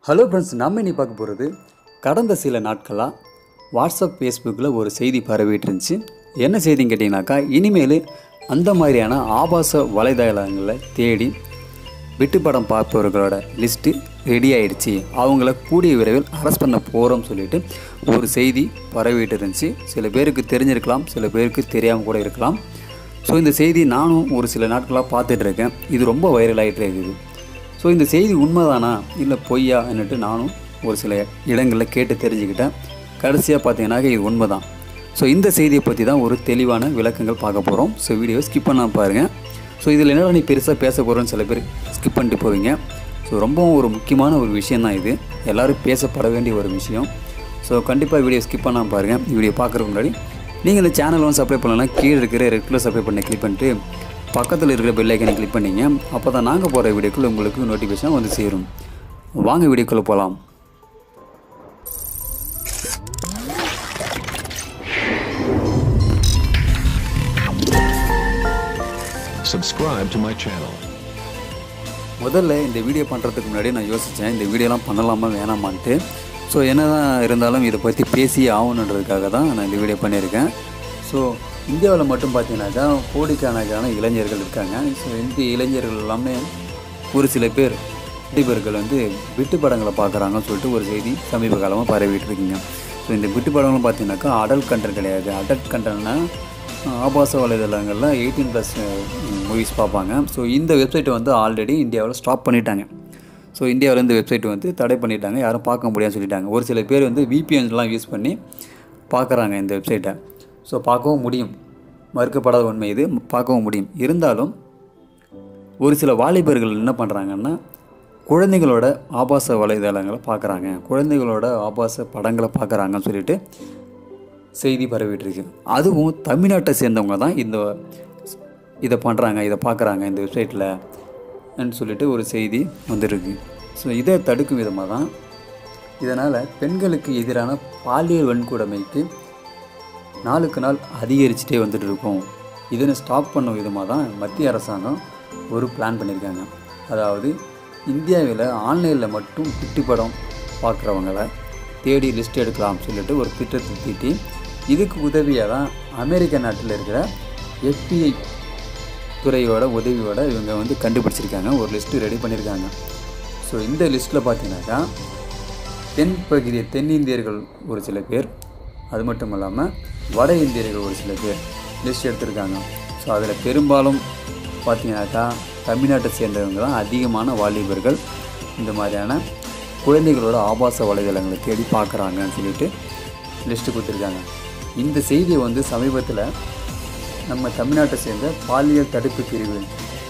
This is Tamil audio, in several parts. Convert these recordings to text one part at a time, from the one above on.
ஹலோ ஃப்ரெண்ட்ஸ் நம்ம இன்னி பார்க்க போகிறது கடந்த சில நாட்களாக வாட்ஸ்அப் ஃபேஸ்புக்கில் ஒரு செய்தி பரவிட்டு இருந்துச்சு என்ன செய்தின்னு கேட்டிங்கனாக்கா இனிமேல் அந்த மாதிரியான ஆபாச வலைதளங்களை தேடி விட்டு படம் பார்ப்பவர்களோட லிஸ்ட்டு ரெடி ஆயிடுச்சு அவங்கள கூடிய விரைவில் அரெஸ்ட் பண்ண போகிறோம்னு சொல்லிட்டு ஒரு செய்தி பரவிட்டு இருந்துச்சு சில பேருக்கு தெரிஞ்சிருக்கலாம் சில பேருக்கு தெரியாமல் கூட இருக்கலாம் ஸோ இந்த செய்தி நானும் ஒரு சில நாட்களாக பார்த்துட்டு இருக்கேன் இது ரொம்ப வைரல் ஆகிட்டு இருக்குது ஸோ இந்த செய்தி உண்மைதானா இல்லை பொய்யா என்னட்டு நானும் ஒரு சில இடங்களில் கேட்டு தெரிஞ்சுக்கிட்டேன் கடைசியாக பார்த்தீங்கன்னாக்க இது உண்மை தான் ஸோ இந்த செய்தியை பற்றி தான் ஒரு தெளிவான விளக்கங்கள் பார்க்க போகிறோம் ஸோ வீடியோ ஸ்கிப் பண்ணாம பாருங்கள் ஸோ இதில் என்னடா நீ பெருசாக பேச போகிறோன்னு சில பேர் ஸ்கிப் பண்ணிட்டு போவீங்க ஸோ ரொம்பவும் ஒரு முக்கியமான ஒரு விஷயம் தான் இது எல்லோரும் பேசப்பட வேண்டிய ஒரு விஷயம் ஸோ கண்டிப்பாக வீடியோ ஸ்கிப் பண்ணாமல் பாருங்கள் வீடியோ பார்க்குறதுக்கு முன்னாடி நீங்கள் இந்த சேனல் வந்து சப்ஸ்கிரைப் பண்ணலாம் கீழே இருக்கிற ரெகுலர் சப்ஸ்கிரைப் பண்ண கிளிக் பண்ணிட்டு பக்கத்தில் இருக்கிற பெல் ஐக்கனை கிளிக் பண்ணிங்க அப்போ தான் நாங்கள் போகிற வீடியோக்குள்ள உங்களுக்கு நோட்டிஃபிகேஷன் வந்து சேரும் வாங்க வீடியோக்குள்ளே போகலாம் Subscribe to my channel. முதல்ல இந்த வீடியோ பண்ணுறதுக்கு முன்னாடி நான் யோசித்தேன் இந்த வீடியோலாம் பண்ணலாமா வேணாமான்ட்டு ஸோ என்ன தான் இருந்தாலும் இதை பற்றி பேசியே ஆகணுன்றதுக்காக தான் நான் இந்த வீடியோ பண்ணியிருக்கேன் ஸோ இந்தியாவில் மட்டும் பார்த்தீங்கன்னாக்கா கோடிக்கணக்கான இளைஞர்கள் இருக்காங்க ஸோ இந்த இளைஞர்கள் எல்லாமே ஒரு சில பேர் நடிகர்கள் வந்து விட்டு படங்களை பார்க்குறாங்கன்னு சொல்லிட்டு ஒரு செய்தி சமீப காலமாக பரவிட்டு இருக்கீங்க ஸோ இந்த விட்டு படங்களும் பார்த்தீங்கன்னாக்கா அடல்ட் கண்டென்ட் கிடையாது அடல்ட் கண்டென்ட்னா ஆபாச வலைதளங்களில் எயிட்டீன் ப்ளஸ் மூவிஸ் பார்ப்பாங்க ஸோ இந்த வெப்சைட்டை வந்து ஆல்ரெடி இந்தியாவில் ஸ்டாப் பண்ணிட்டாங்க ஸோ இந்தியாவில் இந்த வெப்சைட் வந்து தடை பண்ணிட்டாங்க யாரும் பார்க்க முடியாதுன்னு சொல்லிட்டாங்க ஒரு சில பேர் வந்து விபிஎன்ஸ்லாம் யூஸ் பண்ணி பார்க்குறாங்க இந்த வெப்சைட்டை ஸோ பார்க்கவும் முடியும் மறுக்கப்படாத உண்மை இது பார்க்கவும் முடியும் இருந்தாலும் ஒரு சில வாலிபர்கள் என்ன பண்ணுறாங்கன்னா குழந்தைகளோட ஆபாச வலைதளங்களை பார்க்குறாங்க குழந்தைகளோட ஆபாச படங்களை பார்க்குறாங்கன்னு சொல்லிட்டு செய்தி பரவிட்டுருக்கு அதுவும் தமிழ்நாட்டை சேர்ந்தவங்க தான் இந்த இதை பண்ணுறாங்க இதை பார்க்குறாங்க இந்த வெப்சைட்டில் சொல்லிட்டு ஒரு செய்தி வந்துருக்கு ஸோ இதை தடுக்கும் விதமாக தான் இதனால் பெண்களுக்கு எதிரான பாலியல் வன்கொடுமைக்கு நாளுக்கு நாள் அதிகரிச்சுட்டே வந்துட்டு இருக்கும் இதனை ஸ்டாப் பண்ண விதமாக தான் மத்திய அரசாங்கம் ஒரு பிளான் பண்ணியிருக்காங்க அதாவது இந்தியாவில் ஆன்லைனில் மட்டும் குட்டி படம் பார்க்குறவங்கள தேடி லிஸ்ட் எடுக்கலாம் சொல்லிட்டு ஒரு திட்டத்தை தீட்டி இதுக்கு உதவியாக தான் அமெரிக்க நாட்டில் இருக்கிற எஃபிஐ துறையோட உதவியோட இவங்க வந்து கண்டுபிடிச்சிருக்காங்க ஒரு லிஸ்ட்டு ரெடி பண்ணியிருக்காங்க ஸோ இந்த லிஸ்ட்டில் பார்த்தீங்கன்னாக்கா தென் பகுதி தென்னிந்தியர்கள் ஒரு சில பேர் அது மட்டும் இல்லாமல் வட இந்தியர்கள் ஒரு சில பேர் லிஸ்ட் எடுத்திருக்காங்க ஸோ அதில் பெரும்பாலும் பார்த்தீங்கன்னாக்கா தமிழ்நாட்டை சேர்ந்தவங்க தான் அதிகமான வாலிபர்கள் இந்த மாதிரியான குழந்தைகளோட ஆபாச வலைதளங்களை தேடி பார்க்குறாங்கன்னு சொல்லிட்டு லிஸ்ட்டு கொடுத்துருக்காங்க இந்த செய்தியை வந்து சமீபத்தில் நம்ம தமிழ்நாட்டை சேர்ந்த பாலியல் தடுப்பு பிரிவு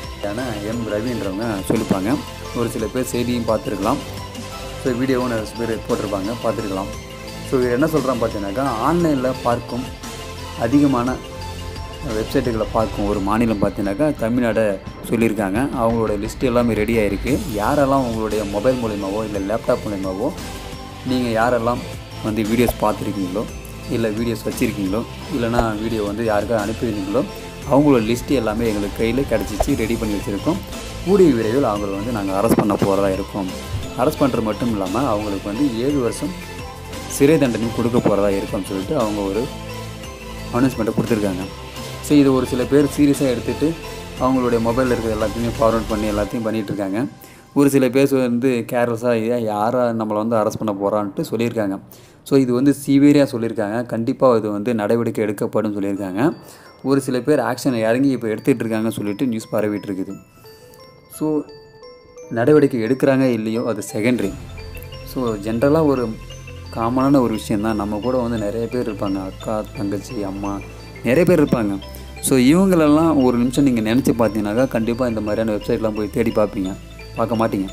எம் ரவின்றவங்க சொல்லிப்பாங்க ஒரு சில பேர் செய்தியும் பார்த்துருக்கலாம் ஸோ வீடியோவும் நிறைய பேர் போட்டிருப்பாங்க பார்த்துருக்கலாம் ஸோ இவர் என்ன சொல்கிறான் பார்த்தீங்கன்னாக்கா ஆன்லைனில் பார்க்கும் அதிகமான வெப்சைட்டுகளை பார்க்கும் ஒரு மாநிலம் பார்த்தீங்கன்னாக்கா தமிழ்நாடை சொல்லியிருக்காங்க அவங்களோட லிஸ்ட் எல்லாமே ரெடி ஆகிருக்கு யாரெல்லாம் உங்களுடைய மொபைல் மூலியமாவோ இல்லை லேப்டாப் மூலியமாவோ நீங்கள் யாரெல்லாம் வந்து வீடியோஸ் பார்த்துருக்கீங்களோ இல்லை வீடியோஸ் வச்சுருக்கீங்களோ இல்லைனா வீடியோ வந்து யாருக்கா அனுப்பியிருந்தீங்களோ அவங்களோட லிஸ்ட்டு எல்லாமே எங்களுக்கு கையில் கிடச்சிச்சு ரெடி பண்ணி வச்சுருக்கோம் கூடிய விரைவில் அவங்கள வந்து நாங்கள் அரெஸ்ட் பண்ண போகிறதா இருக்கோம் அரெஸ்ட் பண்ணுறது மட்டும் இல்லாமல் அவங்களுக்கு வந்து ஏழு வருஷம் சிறை தண்டனையும் கொடுக்க போகிறதா இருக்கும்னு சொல்லிட்டு அவங்க ஒரு அனௌன்ஸ்மெண்ட்டை கொடுத்துருக்காங்க ஸோ இது ஒரு சில பேர் சீரியஸாக எடுத்துகிட்டு அவங்களுடைய மொபைலில் இருக்கிற எல்லாத்தையுமே ஃபார்வர்ட் பண்ணி எல்லாத்தையும் பண்ணிகிட்டு இருக்காங்க ஒரு சில பேர் வந்து கேர்லெஸ்ஸாக யாரை நம்மளை வந்து அரெஸ்ட் பண்ண போகிறான்ட்டு சொல்லியிருக்காங்க ஸோ இது வந்து சீவியராக சொல்லியிருக்காங்க கண்டிப்பாக இது வந்து நடவடிக்கை எடுக்கப்படும் சொல்லியிருக்காங்க ஒரு சில பேர் ஆக்ஷனை இறங்கி இப்போ எடுத்துகிட்டு இருக்காங்கன்னு சொல்லிட்டு நியூஸ் பரவிட்டு இருக்குது ஸோ நடவடிக்கை எடுக்கிறாங்க இல்லையோ அது செகண்டரி ஸோ ஜென்ரலாக ஒரு காமனான ஒரு விஷயந்தான் நம்ம கூட வந்து நிறைய பேர் இருப்பாங்க அக்கா தங்கச்சி அம்மா நிறைய பேர் இருப்பாங்க ஸோ இவங்களெல்லாம் ஒரு நிமிஷம் நீங்கள் நினச்சி பார்த்தீங்கன்னாக்கா கண்டிப்பாக இந்த மாதிரியான வெப்சைட்லாம் போய் தேடி பார்ப்பீங்க பார்க்க மாட்டீங்க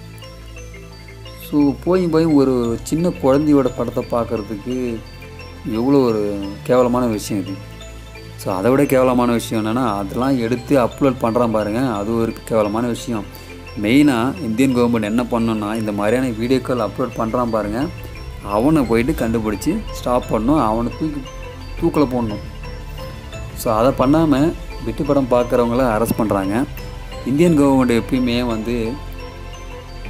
ஸோ போய் போய் ஒரு சின்ன குழந்தையோட படத்தை பார்க்குறதுக்கு எவ்வளோ ஒரு கேவலமான விஷயம் இது ஸோ அதை விட கேவலமான விஷயம் என்னென்னா அதெல்லாம் எடுத்து அப்லோட் பண்ணுறான் பாருங்கள் அது ஒரு கேவலமான விஷயம் மெயினாக இந்தியன் கவர்மெண்ட் என்ன பண்ணணும்னா இந்த மாதிரியான வீடியோக்கள் அப்லோட் பண்ணுறான் பாருங்கள் அவனை போயிட்டு கண்டுபிடிச்சி ஸ்டாப் பண்ணணும் அவனை தூக்கி தூக்கில் போடணும் ஸோ அதை பண்ணாமல் விட்டு படம் பார்க்குறவங்கள அரெஸ்ட் பண்ணுறாங்க இந்தியன் கவர்மெண்ட் எப்பயுமே வந்து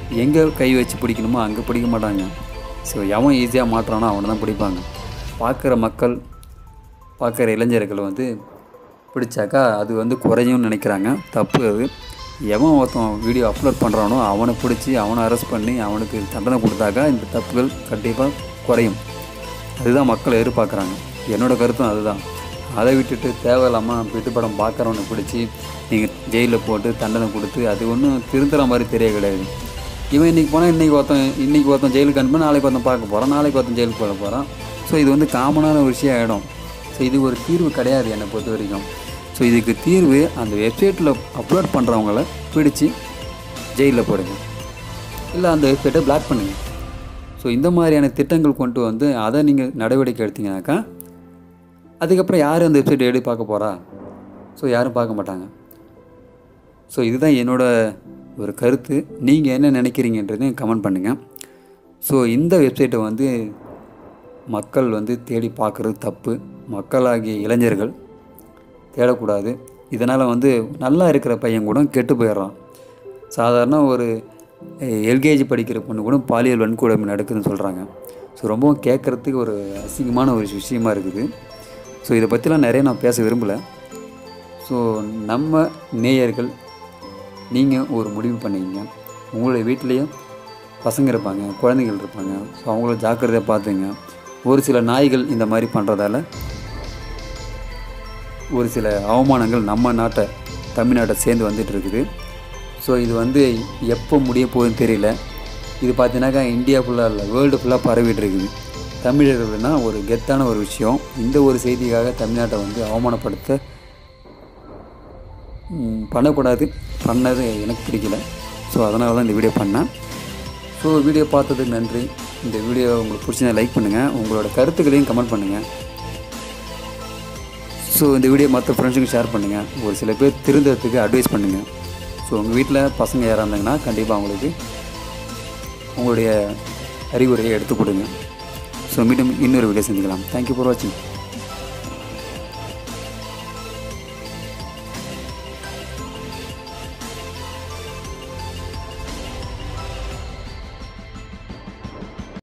எங்கே கை வச்சு பிடிக்கணுமோ அங்கே பிடிக்க மாட்டாங்க ஸோ எவன் ஈஸியாக மாட்டுறானோ அவனை தான் பிடிப்பாங்க பார்க்குற மக்கள் பார்க்குற இளைஞர்கள் வந்து பிடிச்சாக்கா அது வந்து குறையும்னு நினைக்கிறாங்க தப்பு அது எவன் ஒருத்தன் வீடியோ அப்லோட் பண்ணுறானோ அவனை பிடிச்சி அவனை அரெஸ்ட் பண்ணி அவனுக்கு தண்டனை கொடுத்தாக்கா இந்த தப்புகள் கண்டிப்பாக குறையும் அதுதான் மக்கள் எதிர்பார்க்குறாங்க என்னோட கருத்தும் அதுதான் அதை விட்டுட்டு தேவையில்லாமல் விட்டு படம் பார்க்குறவனை பிடிச்சி நீங்கள் ஜெயிலில் போட்டு தண்டனை கொடுத்து அது ஒன்றும் திருந்துற மாதிரி தெரிய கிடையாது இவன் இன்றைக்கி போனால் இன்றைக்கி ஒருத்தன் இன்றைக்கி ஒருத்தன் ஜெயிலுக்கு அனுப்பி நாளைக்கு ஒருத்தன் பார்க்க போகிறான் நாளைக்கு ஒருத்தன் ஜெயிலுக்கு போக போகிறான் ஸோ இது வந்து காமனான ஒரு விஷயம் ஆகிடும் ஸோ இது ஒரு தீர்வு கிடையாது என்னை பொறுத்த வரைக்கும் ஸோ இதுக்கு தீர்வு அந்த வெப்சைட்டில் அப்லோட் பண்ணுறவங்கள பிடிச்சி ஜெயிலில் போடுங்க இல்லை அந்த வெப்சைட்டை பிளாக் பண்ணுங்க ஸோ இந்த மாதிரியான திட்டங்கள் கொண்டு வந்து அதை நீங்கள் நடவடிக்கை எடுத்தீங்கன்னாக்கா அதுக்கப்புறம் யார் அந்த வெப்சைட் எடுத்து பார்க்க போகிறா ஸோ யாரும் பார்க்க மாட்டாங்க ஸோ இதுதான் என்னோட ஒரு கருத்து நீங்கள் என்ன நினைக்கிறீங்கன்றதையும் கமெண்ட் பண்ணுங்கள் ஸோ இந்த வெப்சைட்டை வந்து மக்கள் வந்து தேடி பார்க்குறது தப்பு மக்களாகிய இளைஞர்கள் தேடக்கூடாது இதனால் வந்து நல்லா இருக்கிற பையன் கூட கெட்டு போயிடுறான் சாதாரண ஒரு எல்கேஜி படிக்கிற பொண்ணு கூட பாலியல் வன்கொடுமை நடக்குதுன்னு சொல்கிறாங்க ஸோ ரொம்பவும் கேட்குறதுக்கு ஒரு அசிங்கமான ஒரு விஷயமா இருக்குது ஸோ இதை பற்றிலாம் நிறைய நான் பேச விரும்பலை ஸோ நம்ம நேயர்கள் நீங்கள் ஒரு முடிவு பண்ணிங்க உங்களுடைய வீட்லேயும் பசங்க இருப்பாங்க குழந்தைகள் இருப்பாங்க ஸோ அவங்கள ஜாக்கிரதையாக பார்த்துங்க ஒரு சில நாய்கள் இந்த மாதிரி பண்ணுறதால ஒரு சில அவமானங்கள் நம்ம நாட்டை தமிழ்நாட்டை சேர்ந்து வந்துட்டு இருக்குது ஸோ இது வந்து எப்போ முடிய போகுதுன்னு தெரியல இது பார்த்தீங்கன்னாக்கா இந்தியா ஃபுல்லாக இல்லை வேர்ல்டு ஃபுல்லாக பரவிட்டு இருக்குது தமிழர்கள்னா ஒரு கெத்தான ஒரு விஷயம் இந்த ஒரு செய்திக்காக தமிழ்நாட்டை வந்து அவமானப்படுத்த ம், பண்ணக்கூடாது பண்ணது எனக்கு பிடிக்கல ஸோ அதனால தான் இந்த வீடியோ பண்ணேன் ஸோ வீடியோ பார்த்ததுக்கு நன்றி இந்த வீடியோ உங்களுக்கு பிடிச்சதை லைக் பண்ணுங்கள் உங்களோட கருத்துக்களையும் கமெண்ட் பண்ணுங்கள் ஸோ இந்த வீடியோ மற்ற ஃப்ரெண்ட்ஸுக்கு ஷேர் பண்ணுங்கள் ஒரு சில பேர் திருந்தறதுக்கு அட்வைஸ் பண்ணுங்கள் ஸோ உங்கள் வீட்டில் பசங்க யாராக இருந்தாங்கன்னா கண்டிப்பாக அவங்களுக்கு உங்களுடைய அறிவுரையை எடுத்து கொடுங்க ஸோ மீண்டும் இன்னொரு வீடியோ செஞ்சுக்கலாம் தேங்க்யூ ஃபார் வாட்சிங்